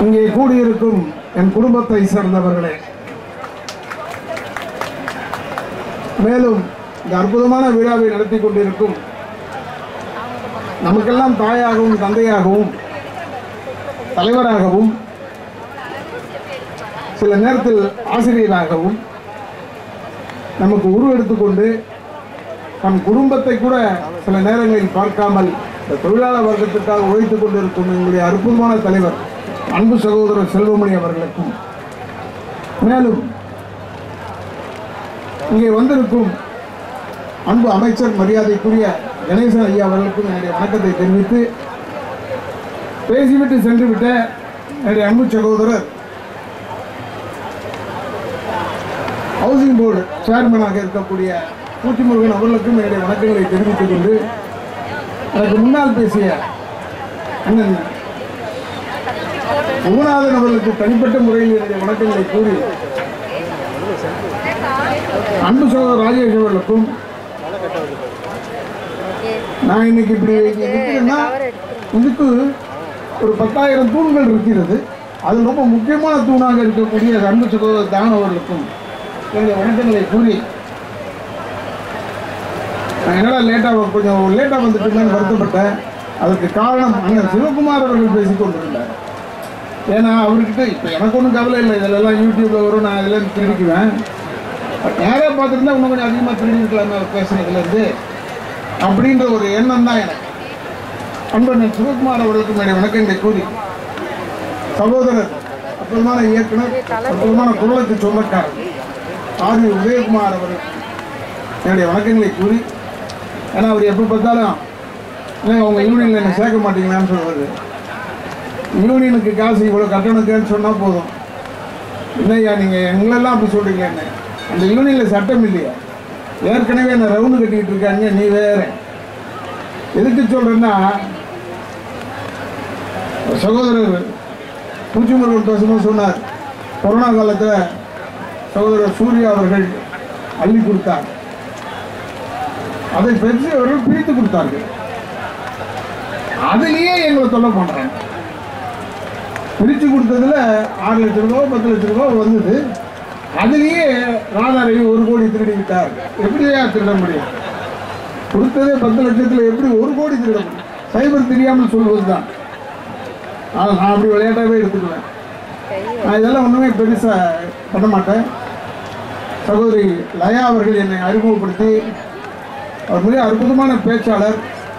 இங்கே கூடியிருக்கும் என் குடும்பத்தை சேர்ந்தவர்களே மேலும் இந்த அற்புதமான விழாவை நடத்தி கொண்டிருக்கும் நமக்கெல்லாம் தாயாகவும் தந்தையாகவும் தலைவராகவும் சில நேரத்தில் ஆசிரியராகவும் நமக்கு உருவெடுத்துக்கொண்டு தன் குடும்பத்தை கூட சில நேரங்களில் பார்க்காமல் இந்த தொழிலாளர் வர்க்கத்திற்காக உழைத்துக் கொண்டிருக்கும் எங்களுடைய அற்புதமான தலைவர் அன்பு சகோதரர் செல்வமணி அவர்களுக்கும் மேலும் இங்கே வந்திருக்கும் அன்பு அமைச்சர் மரியாதைக்குரிய கணேசன் ஐயா அவர்களுக்கும் என்னுடைய வணக்கத்தை தெரிவித்து பேசிவிட்டு சென்று விட்ட என்னுடைய அன்பு சகோதரர் ஹவுசிங் போர்டு சேர்மனாக இருக்கக்கூடிய பூச்சிமுருகன் அவர்களுக்கும் என்னுடைய வணக்கங்களை தெரிவித்துக் கொண்டு எனக்கு முன்னால் பேசிய அண்ணன் முகநாதன் அவர்களுக்கு தனிப்பட்ட முறையில் என்னுடைய வணக்கங்களை கூறி அன்பு சகோதரர் ராஜேஷ் அவர்களுக்கும் நான் இன்னைக்கு இப்படி இங்க நிக்கிறேன்னா இதுக்கு ஒரு பத்தாயிரம் தூண்கள் இருக்கிறது அது ரொம்ப முக்கியமான தூணாக இருக்கக்கூடிய அன்பு சகோதரர் தான் அவர்களுக்கும் என்னுடைய வணக்கங்களை கூறி நான் என்னடா லேட்டாக கொஞ்சம் லேட்டாக வந்துட்டுங்கன்னு வருத்தப்பட்டேன் அதுக்கு காரணம் அண்ணன் சிவகுமார் அவர்கள் பேசிக் கொண்டிருந்தார் ஏன்னா அவர்கிட்ட இப்போ எனக்கு ஒன்றும் கவலை இல்லை இதெல்லாம் யூடியூப்பில் வரும் நான் இதில் திருடிக்குவேன் பட் நேராக பார்த்துருந்தா இன்னும் கொஞ்சம் அதிகமாக திருடி இருக்கலாமே அவர் பேசுனதுலேருந்து அப்படின்ற ஒரு எண்ணம் தான் எனக்கு அன்பண்ணன் சிவகுமார் அவர்களுக்கு என்னுடைய வணக்கங்களை கூறி சகோதரர் அற்புதமான இயக்குனர் அற்புதமான குரலுக்கு சொந்தக்காரர் ஆர்வி உதயகுமார் அவர்கள் என்னுடைய வணக்கங்களை கூறி ஏன்னா அவர் எப்போ பார்த்தாலும் இல்லைங்க உங்கள் யூனியனில் என்ன சேர்க்க மாட்டீங்களான்னு சொல்லுவார் யூனியனுக்கு காசு இவ்வளோ கட்டணுக்குன்னு சொன்னால் போதும் இல்லையா நீங்கள் எங்களெல்லாம் அப்படி சொல்கிறீங்க என்ன அந்த யூனியனில் சட்டம் இல்லையா ஏற்கனவே என்ன ரவுண்டு கட்டிக்கிட்டு இருக்காங்க நீ வேற எதுக்கு சொல்கிறேன்னா சகோதரர் பூச்சிமுருகன் பேசும்போது சொன்னார் கொரோனா காலத்தில் சகோதரர் சூர்யா அவர்கள் அள்ளி கொடுத்தார் அதை பெற்று அவர்கள் பிரித்து கொடுத்தார்கள் அதுலேயே எங்களை தொல்லை பண்ணுறாங்க பிரித்து கொடுத்ததுல ஆறு லட்ச ரூபாய் பத்து லட்ச ரூபாய் வந்தது அதுலேயே ராதாரவி ஒரு கோடி திருடி விட்டார் எப்படியா திருட முடியும் கொடுத்ததே பத்து லட்சத்தில் எப்படி ஒரு கோடி திருட முடியும் சைபர் தெரியாமல் சொல்வது தான் ஆனால் நான் அப்படி விளையாட்டாகவே எடுத்துக்குவேன் நான் இதெல்லாம் ஒன்றுமே பெருசாக பண்ண மாட்டேன் சகோதரி லயா அவர்கள் என்னை அறிமுகப்படுத்தி அவர் மிக அற்புதமான பேச்சாளர்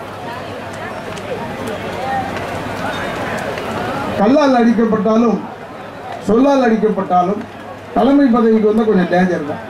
கல்லால் அடிக்கப்பட்டாலும் சொல்லால் அடிக்கப்பட்டாலும் தலைமை பதவிக்கு வந்தால் கொஞ்சம் டேஞ்சர் தான்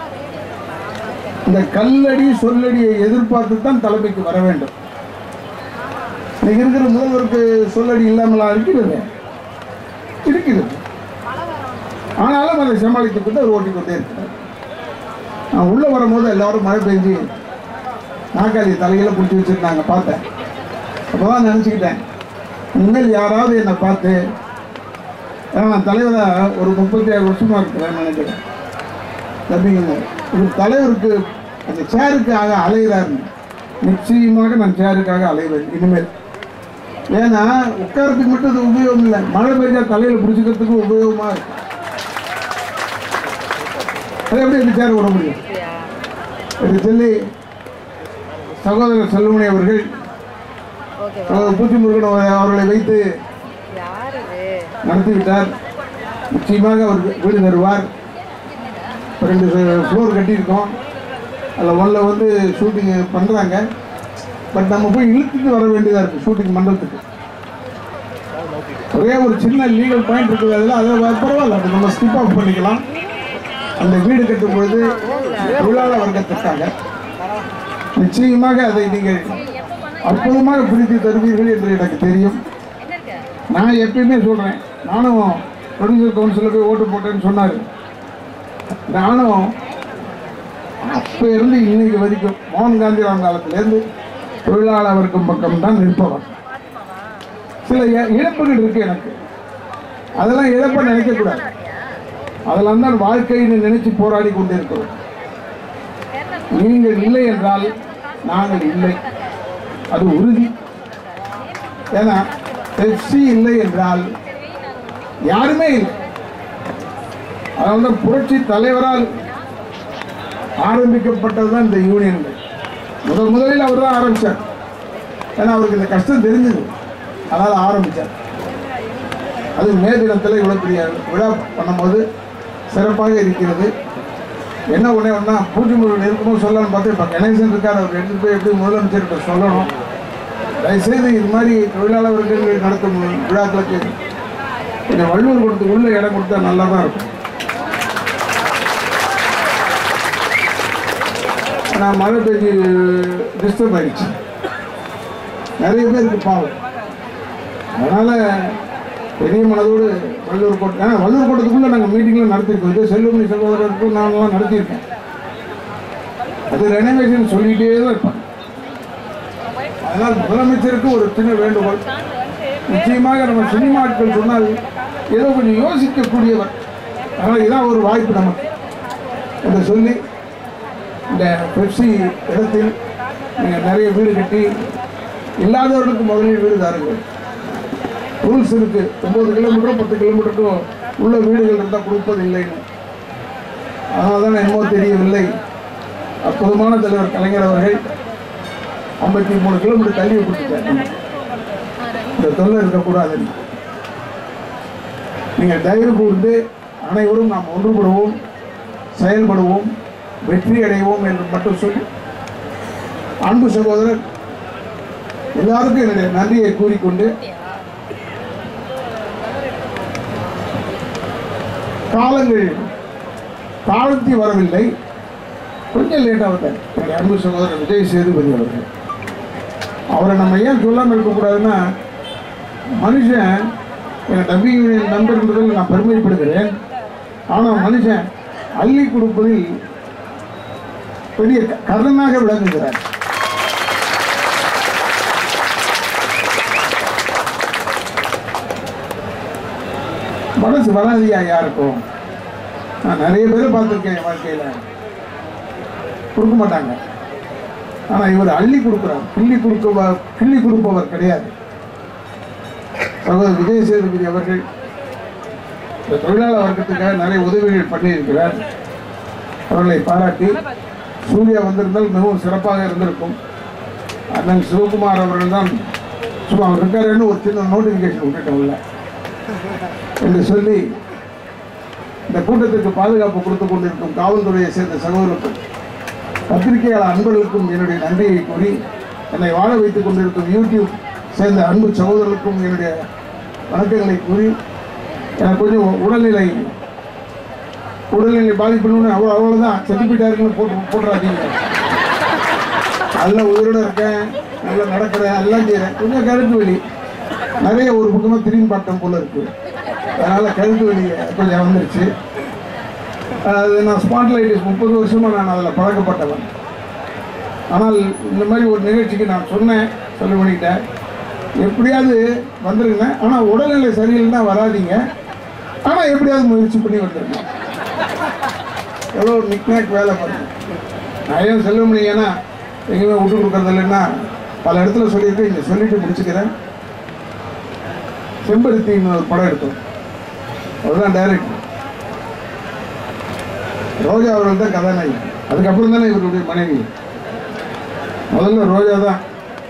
இந்த கல்லடி சொல்லடியை எதிர்பார்த்து தான் தலைமைக்கு வர வேண்டும் இன்னைக்கு இருக்கிற முதல்வருக்கு சொல்லடி இல்லாமலா இருக்கிறது இருக்கிறது ஆனாலும் அதை சமாளித்துக் கொண்டு அவர் ஓட்டிக் கொண்டே இருக்கிறார் நான் உள்ளே வரும்போது எல்லாரும் மழை பெஞ்சு நாக்காளி தலையில பிடிச்சி வச்சிருந்தாங்க பார்த்தேன் அப்போதான் நினச்சிக்கிட்டேன் இனிமேல் யாராவது என்னை பார்த்து ஏன்னா நான் தலைவராக ஒரு முப்பத்தி ஆறு வருஷமாக இருக்கிறேன் நினைக்கிறேன் தம்பிங்க இவர் தலைவருக்கு அந்த சேருக்காக அலைகிறாருன்னு நிச்சயமாக நான் சேருக்காக அலைவேன் இனிமேல் ஏன்னா உட்காரத்துக்கு மட்டும் இது உபயோகம் இல்லை மழை பெஞ்சா தலையில் பிடிச்சிக்கிறதுக்கு உபயோகமாக இருக்கு அதை எப்படி இந்த சேர் விட முடியும் என்று சொல்லி சகோதரர் செல்வமணி அவர்கள் சகோதரர் பூச்சிமுருகன் அவ- அவர்களை வைத்து யார் இது நடத்திவிட்டார் நிச்சயமாக அவர் வீடு தருவார் ரெண்டு ஃப்ளோர் கட்டியிருக்கோம் அதில் ஒன்றில் வந்து ஷூட்டிங் பண்ணுறாங்க பட் நம்ம போய் இழுத்துட்டு வர வேண்டியதாக இருக்குது ஷூட்டிங் பண்ணுறதுக்கு ஒரே ஒரு சின்ன லீகல் பாயிண்ட் இருக்குது அதில் அதை வ- பரவாயில்ல அது நம்ம ஸ்கிப் ஆஃப் பண்ணிக்கலாம் அந்த வீடு கட்டும் பொழுது தொழிலாளர் வர்க்கத்திற்காக நிச்சயமாக அதை நீங்கள் அற்புதமாக பிரித்து தருவீர்கள் என்று எனக்கு தெரியும் நான் எப்பயுமே சொல்கிறேன் நானும் ப்ரொடியூசர் கவுன்சிலில் போய் ஓட்டு போட்டேன்னு சொன்னார் நானும் அப்போ இருந்து இன்னைக்கு வரைக்கும் மோகன் காந்திராம் காலத்திலேருந்து தொழிலாளர் வர்க்கம் பக்கம் தான் நிற்பவன் சில இ- இழப்புகள் இருக்கு எனக்கு அதெல்லாம் இழப்ப நினைக்கக்கூடாது அதெல்லாம் தான் வாழ்க்கைன்னு நினைச்சு போராடி கொண்டிருக்கிறோம் நீங்கள் இல்லை என்றால் நாங்கள் இல்லை அது உறுதி ஏன்னா பெப்சி இல்லை என்றால் யாருமே இல்லை அதனால தான் புரட்சி தலைவரால் ஆரம்பிக்கப்பட்டது தான் இந்த யூனியன்கள் முதல் முதலில் அவர் தான் ஆரம்பித்தார் ஏன்னா அவருக்கு இந்த கஷ்டம் தெரிஞ்சது அதனால் ஆரம்பித்தார் அது மே தினத்தில் இவ்வளோ பெரிய விழா பண்ணும்போது சிறப்பாக இருக்கிறது என்ன ஒன்றே ஒன்றா பூஜை முறை இருக்கும்போது சொல்லலாம்னு பார்த்து இப்போ கணேசன் இருக்கார் அவர் எடுத்துகிட்டு போய் எப்படி முதலமைச்சர்கிட்ட சொல்லணும் தயவுசெய்து இது மாதிரி தொழிலாளர்கள் நடத்தும் விழாக்களுக்கு கொஞ்சம் வள்ளுவர் கொடுத்து உள்ள இடம் கொடுத்தா நல்லா தான் இருக்கும் நான் மழை பெஞ்சு டிஸ்டர்ப் ஆயிடுச்சு நிறைய பேருக்கு பாவம் அதனால் பெரிய மனதோடு வள்ளுவர் கோட்டை ஏன்னா வள்ளுவர் கோட்டத்துக்குள்ளே நாங்கள் மீட்டிங்லாம் நடத்திருக்கோம் இது செல்வமணி சகோதரருக்கும் நாங்களாம் நடத்தியிருக்கேன் அது ரெனோவேஷன் சொல்லிகிட்டே தான் இருப்பாங்க அதனால் முதலமைச்சருக்கு ஒரு சின்ன வேண்டுகோள் நிச்சயமாக நம்ம சினிமா ஆட்கள் சொன்னால் ஏதோ கொஞ்சம் யோசிக்கக்கூடியவர் அதனால் இதான் ஒரு வாய்ப்பு நமக்கு என்று சொல்லி இந்த பெப்சி இடத்தில் நீங்கள் நிறைய வீடு கட்டி இல்லாதவர்களுக்கு முதலில் வீடு தாருங்கள் ரூல்ஸ் இருக்கு ஒன்பது கிலோமீட்டரும் பத்து கிலோமீட்டருக்கும் உள்ள வீடுகள் இருந்தால் கொடுப்பது இல்லைன்னு அதனால தான் என்னமோ தெரியவில்லை அற்புதமான தலைவர் கலைஞர் அவர்கள் ஐம்பத்தி மூணு கிலோமீட்டர் தள்ளி கொடுத்துட்டாங்க இந்த தொல்லை இருக்கக்கூடாதுன்னு நீங்கள் தயவு கூர்ந்து அனைவரும் நாம் ஒன்றுபடுவோம் செயல்படுவோம் வெற்றி அடைவோம் என்று மட்டும் சொல்லி அன்பு சகோதரர் எல்லாருக்கும் என்னுடைய நன்றியை கூறிக்கொண்டு காலங்கள் தாழ்த்தி வரவில்லை கொஞ்சம் லேட்டாக வந்தார் என்னுடைய அன்பு சகோதரர் விஜய் சேதுபதி அவர்கள் அவரை நம்ம ஏன் சொல்லாமல் இருக்கக்கூடாதுன்னா மனுஷன் என் தம்பி நண்பர்ன்றதில் நான் பெருமைப்படுகிறேன் ஆனால் மனுஷன் அள்ளி கொடுப்பதில் பெரிய க- கர்ணனாக விளங்குகிறார் மனசு வராதியா யாருக்கும் நான் நிறைய பேரை பார்த்துருக்கேன் என் வாழ்க்கையில் கொடுக்க மாட்டாங்க ஆனால் இவர் அள்ளி கொடுக்குறார் கிள்ளி கொடுக்க கிள்ளி கொடுப்பவர் கிடையாது சகோதரர் விஜய் சேதுபதி அவர்கள் இந்த தொழிலாளர் வர்க்கத்துக்காக நிறைய உதவிகள் பண்ணியிருக்கிறார் அவர்களை பாராட்டி சூர்யா வந்திருந்தால் மிகவும் சிறப்பாக இருந்திருக்கும் அண்ணன் சிவகுமார் அவர்கள் தான் சும்மா அவர் இருக்காருன்னு ஒரு சின்ன நோட்டிஃபிகேஷன் விட்டுட்டோம் உள்ள என்று சொல்லி இந்த கூட்டத்திற்கு பாதுகாப்பு கொடுத்து கொண்டிருக்கும் காவல்துறையை சேர்ந்த சகோதரருக்கும் பத்திரிகையாளர் அன்பர்களுக்கும் என்னுடைய நன்றியை கூறி என்னை வாழ வைத்துக் கொண்டிருக்கும் யூடியூப் சேர்ந்த அன்பு சகோதரருக்கும் என்னுடைய வணக்கங்களை கூறி எனக்கு கொஞ்சம் உடல்நிலை உடல்நிலை பாதிப்புன்னு அவ்வளோ அவ்வளோதான் செத்து போயிட்டாருன்னு போட்டு போட்டுறாதீங்க நல்ல உயிரோட இருக்கேன் நல்லா நடக்கிறேன் எல்லாம் செய்கிறேன் கொஞ்சம் கழுத்து வலி நிறைய ஒரு பக்கமாக திரும்பி பார்த்தோம் போல இருக்கு அதனால் கழுத்து வலி கொஞ்சம் வந்துருச்சு அது நான் ஸ்பாட்லைட் முப்பது வருஷமாக நான் அதில் பழக்கப்பட்டவன் ஆனால் இந்த மாதிரி ஒரு நிகழ்ச்சிக்கு நான் சொன்னேன் சொல்லி பண்ணிக்கிட்டேன் எப்படியாவது வந்துருங்க ஆனால் உடல்நிலை சரியில்லைன்னா வராதீங்க ஆனால் எப்படியாவது முயற்சி பண்ணி வந்துருங்க எவ்வளோ நிக்னாக் வேலை பாருங்க நான் ஏன் சொல்ல முடியும் ஏன்னா எங்கேயுமே விட்டு கொடுக்கறது இல்லைன்னா பல இடத்துல சொல்லியிருக்கேன் இங்கே சொல்லிட்டு முடிச்சுக்கிறேன் செம்பருத்தின்னு ஒரு படம் எடுத்தோம் அதுதான் டைரக்ட் ரோஜா அவர்கள் தான் கதாநாயகி அதுக்கப்புறம் தானே இவருடைய மனைவி முதல்ல ரோஜா தான்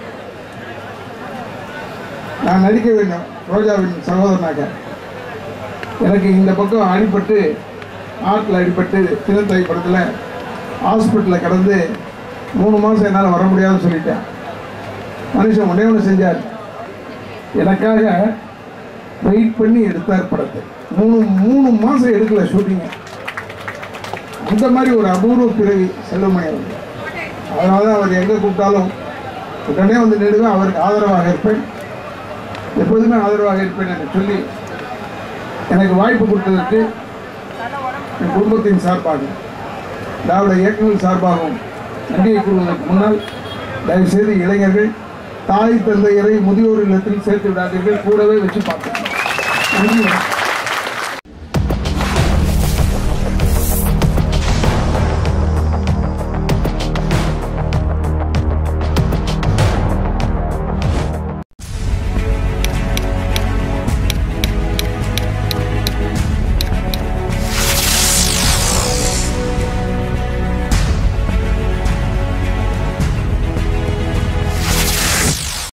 நான் நடிக்க வேண்டும் ரோஜாவின் சகோதரனாக எனக்கு இந்த பக்கம் அடிபட்டு ஆட்டில் அடிபட்டு தினத்தை படத்தில் ஹாஸ்பிட்டலில் கிடந்து மூணு மாதம் என்னால் வர முடியாதுன்னு சொல்லிட்டேன் மனுஷன் ஒன்றே ஒன்று செஞ்சார் எனக்காக வெயிட் பண்ணி எடுத்தார் படத்தை மூணு மூணு மாதம் எடுக்கல ஷூட்டிங்கை அந்த மாதிரி ஒரு அபூர்வ பிறவி செல்வமணி அவர்கள் அதனால தான் அவர் எங்கே கூப்பிட்டாலும் உடனே வந்து நிறுவேன் அவருக்கு ஆதரவாக இருப்பேன் எப்போதுமே ஆதரவாக இருப்பேன் என்று சொல்லி எனக்கு வாய்ப்பு கொடுத்ததற்கு என் குடும்பத்தின் சார்பாக திராவிட இயக்கங்கள் சார்பாகவும் நன்றியை கூறுவதற்கு முன்னால் தயவுசெய்து இளைஞர்கள் தாய் தந்தையரை முதியோர் இல்லத்தில் சேர்த்து விடாதீர்கள் கூடவே வச்சு பார்க்கணும் நன்றி வணக்கம்.